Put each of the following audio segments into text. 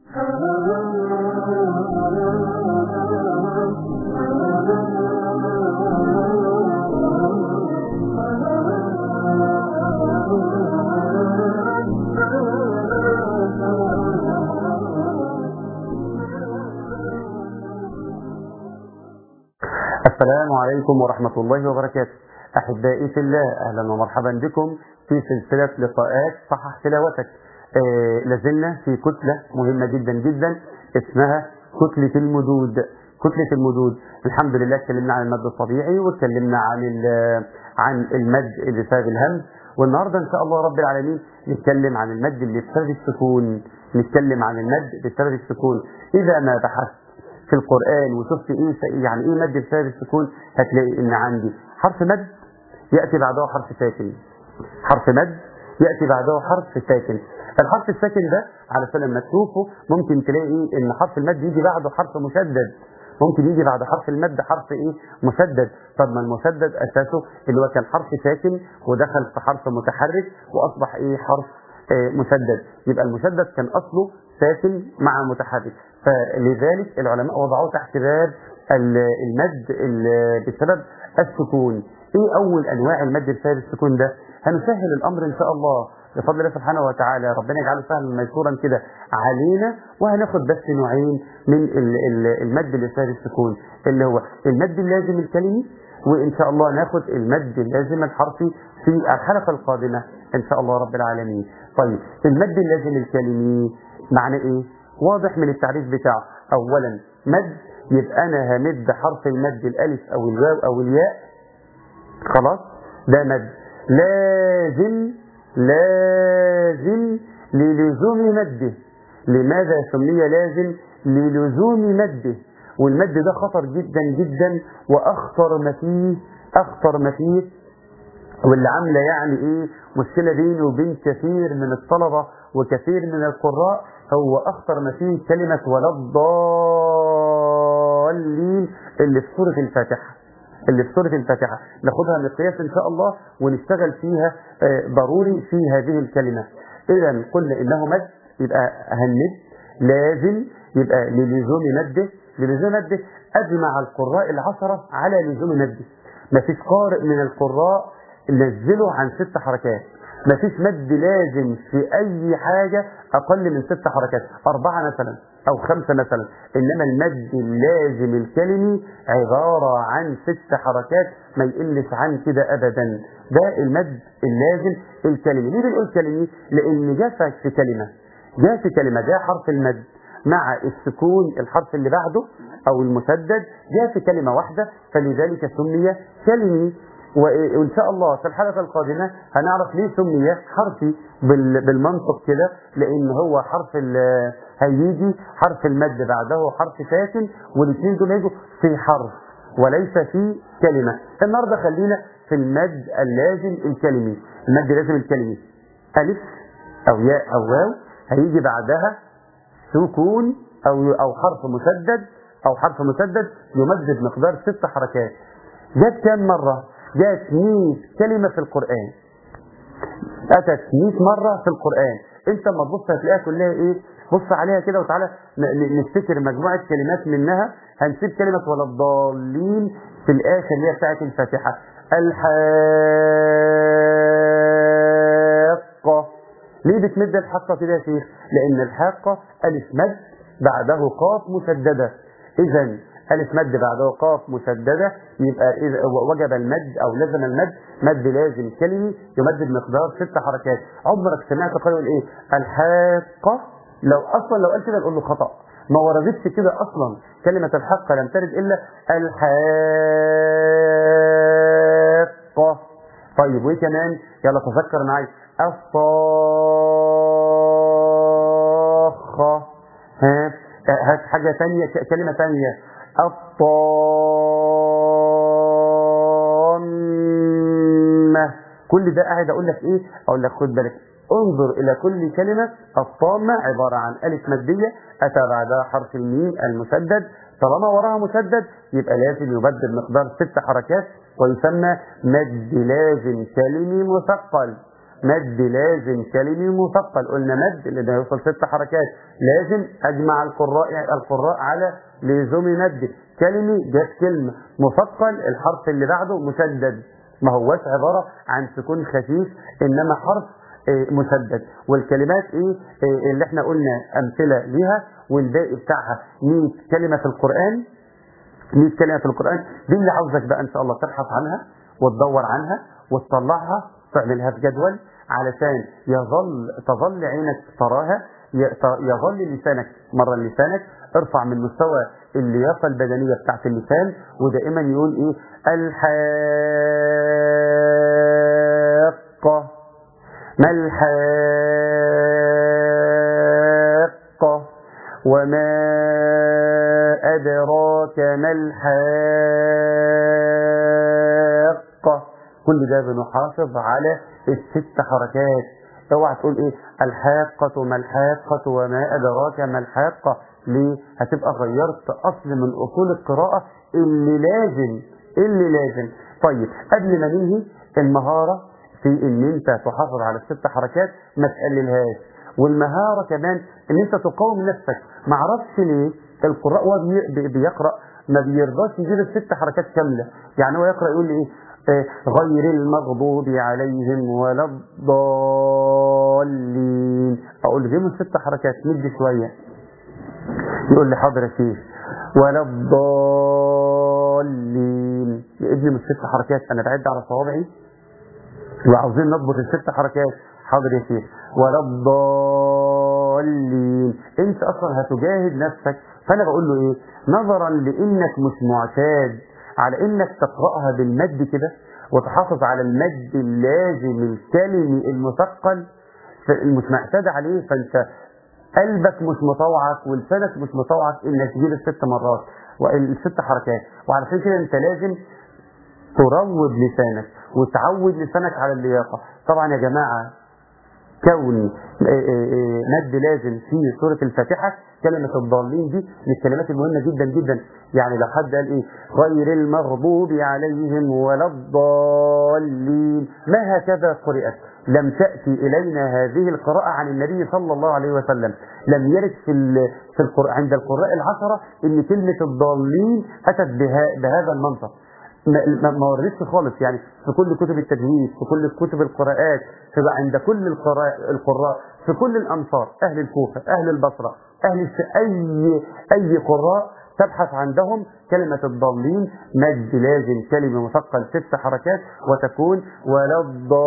السلام عليكم ورحمة الله وبركاته أحبائي في الله أهلا ومرحبا بكم في سلسلة لقاءات صحح تلاوتك آه لازلنا في كتلة مهمة جدا جدا اسمها كتلة المدود كتلة المدود الحمد لله اتكلمنا عن المد الطبيعي واتكلمنا عن عن المد اللي بسبب الهمز والنهارده ان شاء الله رب العالمين نتكلم عن المد اللي بسبب السكون نتكلم عن المد بسبب السكون اذا ما بحثت في القرآن وشفت ايه يعني ايه مد بسبب السكون هتلاقي ان عندي حرف مد يأتي بعده حرف ساكن حرف مد يأتي بعده حرف ساكن الحرف الساكن ده علشان لما تشوفه ممكن تلاقي ان حرف المد يجي بعده حرف مشدد ممكن يجي بعد حرف المد حرف ايه مشدد طب ما المشدد اساسه اللي هو كان حرف ساكن ودخل في حرف متحرك واصبح ايه حرف آه مشدد يبقى المشدد كان اصله ساكن مع متحرك فلذلك العلماء وضعوه تحت باب المد بسبب السكون ايه اول انواع المد بسبب السكون ده هنسهل الامر ان شاء الله بفضل الله سبحانه وتعالى ربنا يجعله سهلا ميسورا كده علينا وهناخد بس نوعين من المد اللي بسبب السكون اللي هو المد اللازم الكلمي وان شاء الله ناخد المد اللازم الحرفي في الحلقه القادمه ان شاء الله رب العالمين طيب المد اللازم الكلمي معنى ايه واضح من التعريف بتاعه اولا مد يبقى انا همد حرف المد الالف او الواو او الياء خلاص ده مد لازم لازم للزوم مده لماذا سمي لازم للزوم مده والمد ده خطر جدا جدا واخطر ما فيه اخطر ما فيه واللي عامله يعني ايه مشكله بيني وبين كثير من الطلبه وكثير من القراء هو اخطر ما فيه كلمه ولا الضالين اللي في سوره الفاتحه اللي في سوره الفاتحه ناخدها مقياس ان شاء الله ونشتغل فيها ضروري في هذه الكلمه اذا قلنا انه مد يبقى هنمد لازم يبقى للزوم مده للزوم مده اجمع القراء العشره على لزوم مده ما فيش قارئ من القراء نزلوا عن ست حركات ما فيش مد لازم في اي حاجة اقل من ست حركات اربعة مثلا او خمسة مثلا انما المد اللازم الكلمي عبارة عن ست حركات ما يقلش عن كده ابدا ده المد اللازم الكلمي ليه بنقول كلمي لان جاء في كلمة جاء في كلمة جاء حرف المد مع السكون الحرف اللي بعده او المسدد جاء في كلمة واحدة فلذلك سمي كلمي وان شاء الله في الحلقه القادمه هنعرف ليه سمي حرفي بالمنطق كده لان هو حرف هيجي حرف المد بعده حرف ساكن والاثنين دول هيجوا في حرف وليس في كلمه النهارده خلينا في المد اللازم الكلمي المد اللازم الكلمي الف او ياء او واو هيجي بعدها سكون او او حرف مسدد او حرف مسدد يمد بمقدار ست حركات جت كام مره جاءت 100 كلمة في القرآن أتت 100 مرة في القرآن أنت لما تبص هتلاقيها كلها إيه بص عليها كده وتعالى نفتكر مجموعة كلمات منها هنسيب كلمة ولا الضالين في الآخر اللي هي بتاعت الفاتحة الحاقة ليه بتمد الحاقة كده يا شيخ؟ لأن الحاقة ألف مد بعده قاف مسددة إذا ألف مد بعده قاف مسددة يبقى إذا وجب المد أو لزم المد مد لازم كلمي يمد بمقدار ست حركات عمرك سمعت قول إيه الحاقة لو أصلا لو قال كده نقول له خطأ ما وردتش كده أصلا كلمة الحق لم ترد إلا الحاقة طيب وإيه كمان يلا تذكر معي الصاخة ها هات حاجة ثانية كلمة ثانية الطامة كل ده قاعد اقول لك ايه اقول لك خد بالك انظر الى كل كلمة الطامة عبارة عن الف مادية اتى بعدها حرف الميم المسدد طالما وراها مسدد يبقى لازم يبدل مقدار ست حركات ويسمى مد لازم كلمي مثقل مد لازم كلمي مثقل قلنا مد اللي هيوصل ست حركات لازم اجمع القراء القراء على لزوم مد كلمي جت كلمه مثقل الحرف اللي بعده مسدد ما هوش عباره عن سكون خفيف انما حرف إيه مسدد والكلمات ايه, إيه اللي احنا قلنا امثله ليها والباقي بتاعها 100 كلمه في القران 100 كلمه في القران دي اللي عاوزك بقى ان شاء الله تبحث عنها وتدور عنها وتطلعها تعملها في جدول علشان يظل تظل عينك تراها يظل لسانك مرة لسانك ارفع من مستوى اللياقة البدنية بتاعت اللسان ودائما يقول ايه الحاقة ما الحاقة وما أدراك ما الحاقة كل ده بنحافظ على الست حركات اوعى تقول ايه الحاقة ما الحاقة وما أدراك ما الحاقة ليه هتبقى غيرت أصل من أصول القراءة اللي لازم اللي لازم طيب قبل ما ننهي المهارة في ان انت تحافظ على الست حركات ما تقللهاش والمهارة كمان ان انت تقاوم نفسك ما اعرفش ليه القراء وهو بيقرأ ما بيرضاش يجيب الست حركات كاملة يعني هو يقرأ يقول لي ايه غير المغضوب عليهم ولا الضالين اقول له جيب الست حركات مد شويه يقول لي حاضر يا شيخ ولا الضالين يا ابني من الست حركات انا بعد على صوابعي وعاوزين نضبط الست حركات حاضر يا شيخ ولا الضالين انت اصلا هتجاهد نفسك فانا بقول له ايه نظرا لانك مش معتاد على انك تقرأها بالمد كده وتحافظ على المد اللازم الكلمي المثقل مش معتاد عليه فانت قلبك مش مطوعك ولسانك مش مطوعك انك تجيب الست مرات والست حركات وعلشان كده انت لازم تروض لسانك وتعود لسانك على اللياقه طبعا يا جماعه كون مد لازم في سورة الفاتحة كلمة الضالين دي من الكلمات المهمة جدا جدا يعني لو حد قال ايه غير المغضوب عليهم ولا الضالين ما هكذا قرأت لم تأتي إلينا هذه القراءة عن النبي صلى الله عليه وسلم لم يرد في في القرآن عند القراء العشرة ان كلمة الضالين أتت بها بهذا المنطق ما ما وردتش خالص يعني في كل كتب التجويد في كل كتب القراءات في عند كل القراء القراء في كل الامصار اهل الكوفه اهل البصره اهل اي اي قراء تبحث عندهم كلمة الضالين مد لازم كلمة مثقل ست حركات وتكون ولا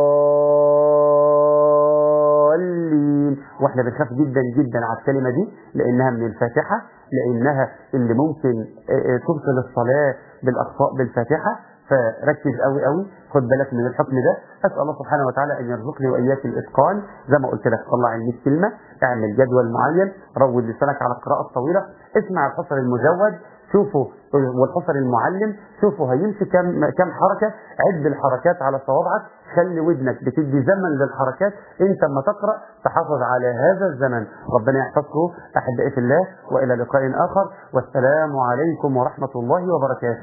الضالين واحنا بنخاف جدا جدا على الكلمة دي لانها من الفاتحة لانها اللي ممكن تبطل الصلاة بالاخطاء بالفاتحة فركز قوي قوي خد بالك من الحكم ده اسال الله سبحانه وتعالى ان يرزقني واياك الاتقان زي ما قلت لك طلع ال 100 كلمه اعمل جدول معين روج لسانك على القراءه الطويله اسمع الحصر المزود شوفوا والحصر المعلم شوفوا هيمشي كم كم حركه عد الحركات على صوابعك خلي ودنك بتدي زمن للحركات انت اما تقرا تحافظ على هذا الزمن ربنا يحفظكم احبائي في الله والى لقاء اخر والسلام عليكم ورحمه الله وبركاته